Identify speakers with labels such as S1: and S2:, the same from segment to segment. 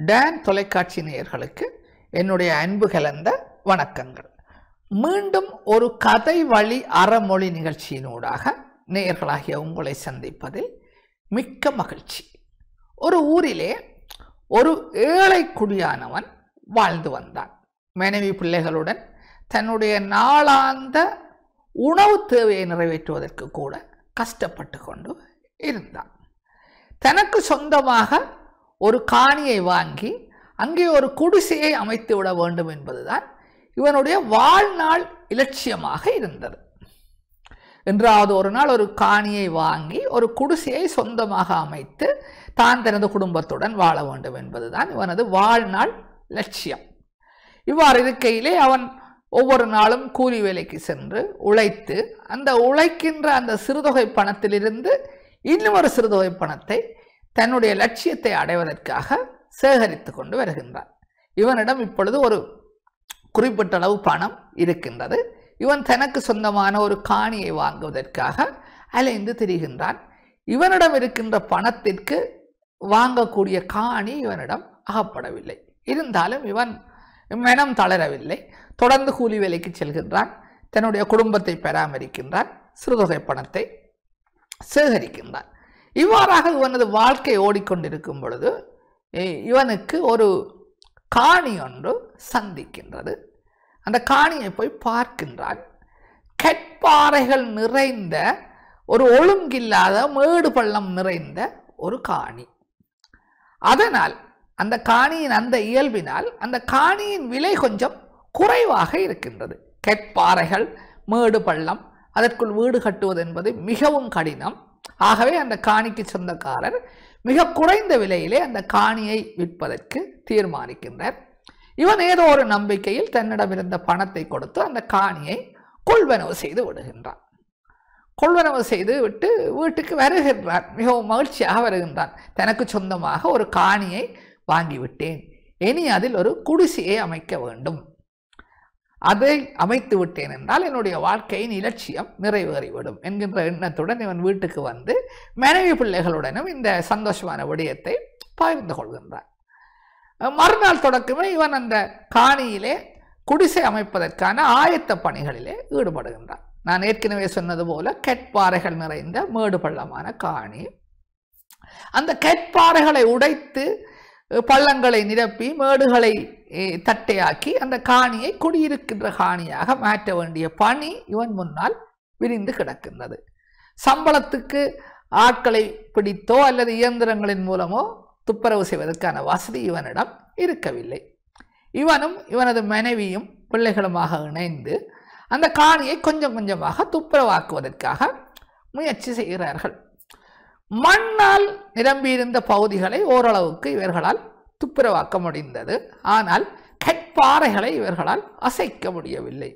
S1: Don தொலைக்காட்சி நேயர்களுக்கு என்னுடைய அன்பு கலந்த வணக்கங்கள் மீண்டும் ஒரு கதை வழி அறமொழி நிகழ்ச்சியினூடாக நேயர்களாகிய உங்களை சந்திப்பதில் மிக்க மகிழ்ச்சி ஒரு ஊரிலே ஒரு ஏழை குடியானவன் வாழ்ந்து வந்தான் மனைவி பிள்ளைகளுடன் தன்னுடைய நாளாந்த உணவு தேவையை நிறைவேற்றுவதற்கு கூட கஷ்டப்பட்டு கொண்டு இருந்தான் தனக்கு சொந்தமாக ஒரு காணியை வாங்கி அங்கே ஒரு குடிசையை அமைத்து விட வேண்டும் என்பதுதான் இவனுடைய வாழ்நாள் இலட்சியமாக இருந்தது என்றாவது ஒரு நாள் ஒரு காணியை வாங்கி ஒரு குடிசையை சொந்தமாக அமைத்து தான் தனது குடும்பத்துடன் வாழ வேண்டும் என்பதுதான் இவனது வாழ்நாள் லட்சியம் இவ்வாறு இருக்கையிலே அவன் ஒவ்வொரு நாளும் கூலி வேலைக்கு சென்று உழைத்து அந்த உழைக்கின்ற அந்த சிறுதொகை பணத்திலிருந்து இன்னும் ஒரு சிறுதொகை பணத்தை தன்னுடைய லட்சியத்தை அடைவதற்காக சேகரித்து கொண்டு வருகின்றான் இவனிடம் இப்பொழுது ஒரு குறிப்பிட்ட அளவு பணம் இருக்கின்றது இவன் தனக்கு சொந்தமான ஒரு காணியை வாங்குவதற்காக அலைந்து திரிகின்றான் இவனிடம் இருக்கின்ற பணத்திற்கு வாங்கக்கூடிய காணி இவனிடம் அகப்படவில்லை இருந்தாலும் இவன் மனம் தளரவில்லை தொடர்ந்து கூலி வேலைக்கு செல்கின்றான் தன்னுடைய குடும்பத்தை பராமரிக்கின்றான் சிறுதொகை பணத்தை சேகரிக்கின்றான் இவ்வாறாக இவனது வாழ்க்கை ஓடிக்கொண்டிருக்கும் பொழுது இ- இவனுக்கு ஒரு காணி ஒன்று சந்திக்கின்றது அந்த காணியை போய் பார்க்கின்றான் கற்பாறைகள் நிறைந்த ஒரு ஒழுங்கில்லாத மேடு பள்ளம் நிறைந்த ஒரு காணி அதனால் அந்த காணியின் அந்த இயல்பினால் அந்த காணியின் விலை கொஞ்சம் குறைவாக இருக்கின்றது கற்பாறைகள் மேடு பள்ளம் அதற்குள் வீடு கட்டுவது என்பது மிகவும் கடினம் ஆகவே அந்த காணிக்கு சொந்தக்காரர் மிக குறைந்த விலையிலே அந்த காணியை விற்பதற்கு தீர்மானிக்கின்றார் இவன் ஏதோ ஒரு நம்பிக்கையில் தன்னிடம் இருந்த பணத்தை கொடுத்து அந்த காணியை கொள்வனவு செய்து விடுகின்றான் கொள்வனவு செய்து விட்டு வீட்டுக்கு வருகின்றான் மிகவும் மகிழ்ச்சியாக வருகின்றான் தனக்கு சொந்தமாக ஒரு காணியை வாங்கிவிட்டேன் இனி அதில் ஒரு குடிசையை அமைக்க வேண்டும் அதை அமைத்து விட்டேன் என்றால் என்னுடைய வாழ்க்கையின் இலட்சியம் நிறைவேறிவிடும் என்கின்ற எண்ணத்துடன் இவன் வீட்டுக்கு வந்து மனைவி பிள்ளைகளுடனும் இந்த சந்தோஷமான விடயத்தை பகிர்ந்து கொள்கின்றான் மறுநாள் தொடக்கமே இவன் அந்த காணியிலே குடிசை அமைப்பதற்கான ஆயத்த பணிகளிலே ஈடுபடுகின்றான் நான் ஏற்கனவே சொன்னது போல கற்பாறைகள் நிறைந்த மேடு பள்ளமான காணி அந்த கற்பாறைகளை உடைத்து அஹ், பள்ளங்களை நிரப்பி மேடுகளை அஹ், தட்டையாக்கி அந்த காணியை குடியிருக்கின்ற காணியாக மாற்ற வேண்டிய பணி இவன் முன்னால் விரிந்து கிடக்கின்றது சம்பளத்துக்கு ஆட்களை பிடித்தோ அல்லது இயந்திரங்களின் மூலமோ துப்புரவு செய்வதற்கான வசதி இவனிடம் இருக்கவில்லை இவனும் இவனது மனைவியும் பிள்ளைகளுமாக இணைந்து அந்த காணியை கொஞ்சம் கொஞ்சமாக துப்புரவாக்குவதற்காக முயற்சி செய்கிறார்கள் மண்ணால் நிரம்பியிருந்த பகுதிகளை ஓரளவுக்கு இவர்களால் துப்புரவாக்க முடிந்தது ஆனால் கற்பாறைகளை இவர்களால் அசைக்க முடியவில்லை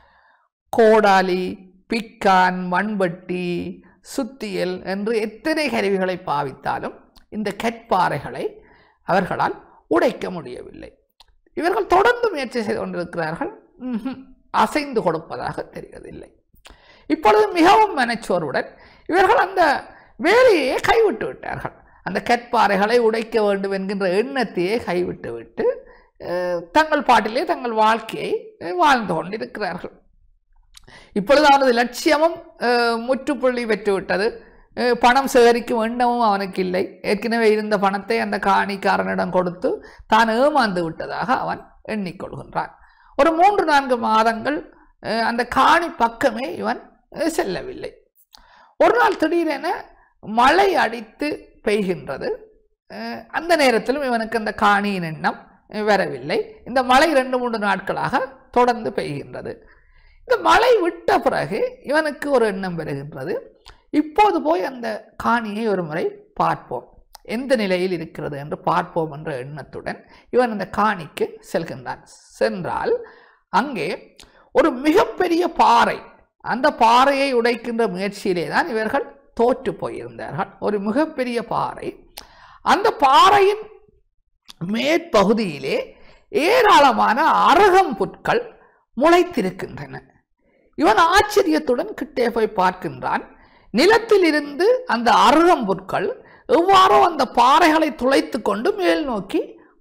S1: கோடாலி பிக்கான் மண்வெட்டி சுத்தியல் என்று எத்தனை கருவிகளை பாவித்தாலும் இந்த கற்பாறைகளை அவர்களால் உடைக்க முடியவில்லை இவர்கள் தொடர்ந்து முயற்சி செய்து கொண்டிருக்கிறார்கள் ம்ஹும், அசைந்து கொடுப்பதாக தெரியவில்லை இப்பொழுது மிகவும் மனச்சோர்வுடன் இவர்கள் அந்த வேலையே கைவிட்டு விட்டார்கள் அந்த கற்பாறைகளை உடைக்க வேண்டும் என்கின்ற எண்ணத்தையே கைவிட்டு விட்டு அஹ், தங்கள் பாட்டிலே தங்கள் வாழ்க்கையை அஹ், வாழ்ந்து கொண்டிருக்கிறார்கள் இப்பொழுது அவனது லட்சியமும் அஹ், முற்றுப்புள்ளி பெற்றுவிட்டது அஹ், பணம் சேகரிக்கும் எண்ணமும் அவனுக்கு இல்லை ஏற்கனவே இருந்த பணத்தை அந்த காணிக்காரனிடம் கொடுத்து தான் ஏமாந்து விட்டதாக அவன் எண்ணிக்கொள்கின்றான் ஒரு மூன்று நான்கு மாதங்கள் அஹ், அந்த காணி பக்கமே இவன் அஹ், செல்லவில்லை ஒரு நாள் திடீரென மழை அடித்து பெய்கின்றது அஹ், அந்த நேரத்திலும் இவனுக்கு அந்த காணியின் எண்ணம் அஹ், வரவில்லை இந்த மழை ரெண்டு மூன்று நாட்களாக தொடர்ந்து பெய்கின்றது இந்த மழை விட்ட பிறகு இவனுக்கு ஒரு எண்ணம் வருகின்றது இப்போது போய் அந்த காணியை ஒரு முறை பார்ப்போம் எந்த நிலையில் இருக்கிறது என்று பார்ப்போம் என்ற எண்ணத்துடன் இவன் அந்த காணிக்கு செல்கின்றான் சென்றால் அங்கே ஒரு மிகப்பெரிய பாறை அந்த பாறையை உடைக்கின்ற முயற்சியிலே தான் இவர்கள் தோற்று போயிருந்தார்கள் ஒரு மிகப்பெரிய பாறை அந்த பாறையின் மேற்பகுதியிலே ஏராளமான அரகம் புற்கள் முளைத்திருக்கின்றன இவன் ஆச்சரியத்துடன் கிட்டே போய் பார்க்கின்றான் நிலத்தில் இருந்து அந்த அருகம்புற்கள் எவ்வாறோ அந்த பாறைகளை துளைத்து கொண்டு மேல் நோக்கி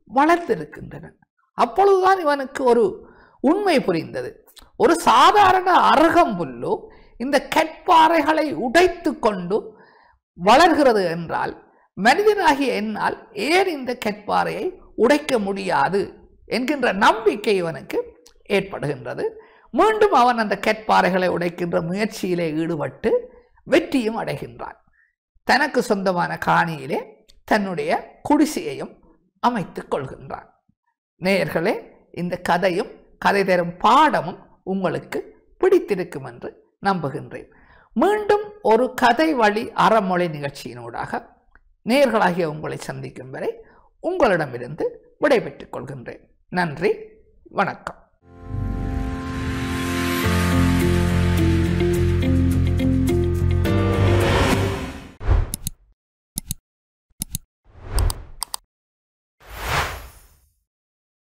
S1: வளர்ந்திருக்கின்றன அப்பொழுதுதான் இவனுக்கு ஒரு உண்மை புரிந்தது ஒரு சாதாரண அருகம்புல்லு இந்த கற்பாறைகளை உடைத்து கொண்டு வளர்கிறது என்றால் மனிதனாகிய என்னால் ஏன் இந்த கற்பாறையை உடைக்க முடியாது என்கின்ற நம்பிக்கை இவனுக்கு ஏற்படுகின்றது மீண்டும் அவன் அந்த கற்பாறைகளை உடைக்கின்ற முயற்சியிலே ஈடுபட்டு வெற்றியும் அடைகின்றான் தனக்கு சொந்தமான காணியிலே தன்னுடைய குடிசையையும் அமைத்துக் கொள்கின்றான் நேயர்களே இந்த கதையும் கதை தரும் பாடமும் உங்களுக்கு பிடித்திருக்கும் என்று நம்புகின்றேன் மீண்டும் ஒரு கதை வழி அறமொழி நிகழ்ச்சியினூடாக நேர்களாகிய உங்களை சந்திக்கும் வரை உங்களிடமிருந்து விடைபெற்றுக் கொள்கின்றேன் நன்றி வணக்கம்